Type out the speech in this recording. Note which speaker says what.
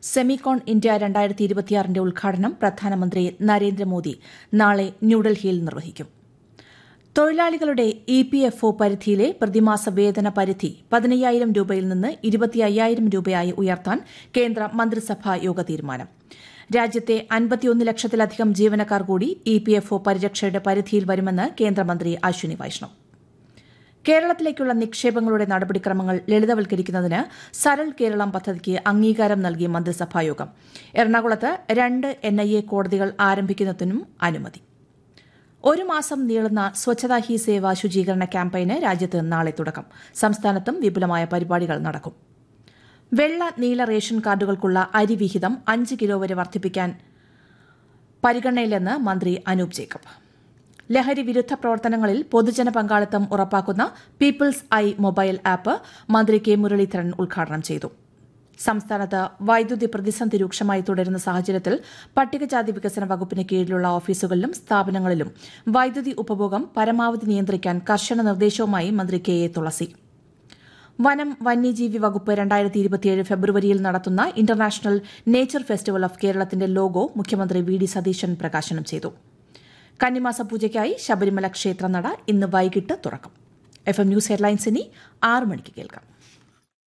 Speaker 1: Semicon India രണ്ടായിരത്തി ഇരുപത്തിയാറിന്റെ ഉദ്ഘാടനം പ്രധാനമന്ത്രി നരേന്ദ്രമോദി നാളെ ന്യൂഡൽഹിയിൽ നിർവഹിക്കും തൊഴിലാളികളുടെ ഇ പി എഫ് ഒ പരിധിയിലെ പ്രതിമാസ വേതന പരിധി പതിനയ്യായിരം രൂപയിൽ നിന്ന് ഇരുപത്തി അയ്യായിരം രൂപയായി ഉയർത്താൻ കേന്ദ്ര മന്ത്രിസഭാ യോഗ തീരുമാനം രാജ്യത്തെ അൻപത്തിയൊന്ന് ലക്ഷത്തിലധികം ജീവനക്കാർ കൂടി ഇ പി എഫ് ഒ പരിരക്ഷയുടെ പരിധിയിൽ വരുമെന്ന് കേന്ദ്രമന്ത്രി അശ്വിനി വൈഷ്ണവ് കേരളത്തിലേക്കുള്ള നിക്ഷേപങ്ങളുടെ നടപടിക്രമങ്ങൾ ലളിതവൽക്കരിക്കുന്നതിന് സരൾ കേരളം പദ്ധതിക്ക് അംഗീകാരം നൽകി മന്ത്രിസഭായോഗം എറണാകുളത്ത് രണ്ട് എൻ ഐ എ കോടതികൾ ആരംഭിക്കുന്നതിനും അനുമതി ഒരു മാസം നീളുന്ന സ്വച്ഛതാ ഹി സേവ ശുചീകരണ ക്യാമ്പയിന് രാജ്യത്ത് നാളെ തുടക്കം സംസ്ഥാനത്തും വിപുലമായ പരിപാടികൾ നടക്കും വെള്ള നീല റേഷൻ കാർഡുകൾക്കുള്ള അരി വിഹിതം അഞ്ച് കിലോ വരെ വർദ്ധിപ്പിക്കാൻ പരിഗണനയിലെന്ന് മന്ത്രി അനൂപ് ജേക്കബ് ലഹരി വിരുദ്ധ പ്രവർത്തനങ്ങളിൽ പൊതുജന പങ്കാളിത്തം ഉറപ്പാക്കുന്ന പീപ്പിൾസ് ഐ മൊബൈൽ ആപ്പ് മന്ത്രി കെ മുരളീധരൻ ഉദ്ഘാടനം ചെയ്തു സംസ്ഥാനത്ത് വൈദ്യുതി പ്രതിസന്ധി രൂക്ഷമായി തുടരുന്ന സാഹചര്യത്തിൽ പട്ടികജാതി വികസന വകുപ്പിന് കീഴിലുള്ള ഓഫീസുകളിലും സ്ഥാപനങ്ങളിലും വൈദ്യുതി ഉപഭോഗം പരമാവധി നിയന്ത്രിക്കാൻ കർശന നിർദ്ദേശവുമായി മന്ത്രി കെ എ തുളസി വനം വന്യജീവി വകുപ്പ് രണ്ടായിരത്തി ഇരുപത്തിയേഴ് ഫെബ്രുവരിയിൽ നടത്തുന്ന ഇന്റർനാഷണൽ നേച്ചർ ഫെസ്റ്റിവൽ ഓഫ് കേരളത്തിന്റെ ലോഗോ മുഖ്യമന്ത്രി വി ഡി സതീശൻ പ്രകാശനം ചെയ്തു കന്നിമാസ പൂജയ്ക്കായി ശബരിമല ക്ഷേത്രനട ഇന്ന് വൈകിട്ട് തുറക്കും എഫ് എം ന്യൂസ് ഹെഡ്ലൈൻസ് ഇനി ആറ് മണിക്ക് കേൾക്കാം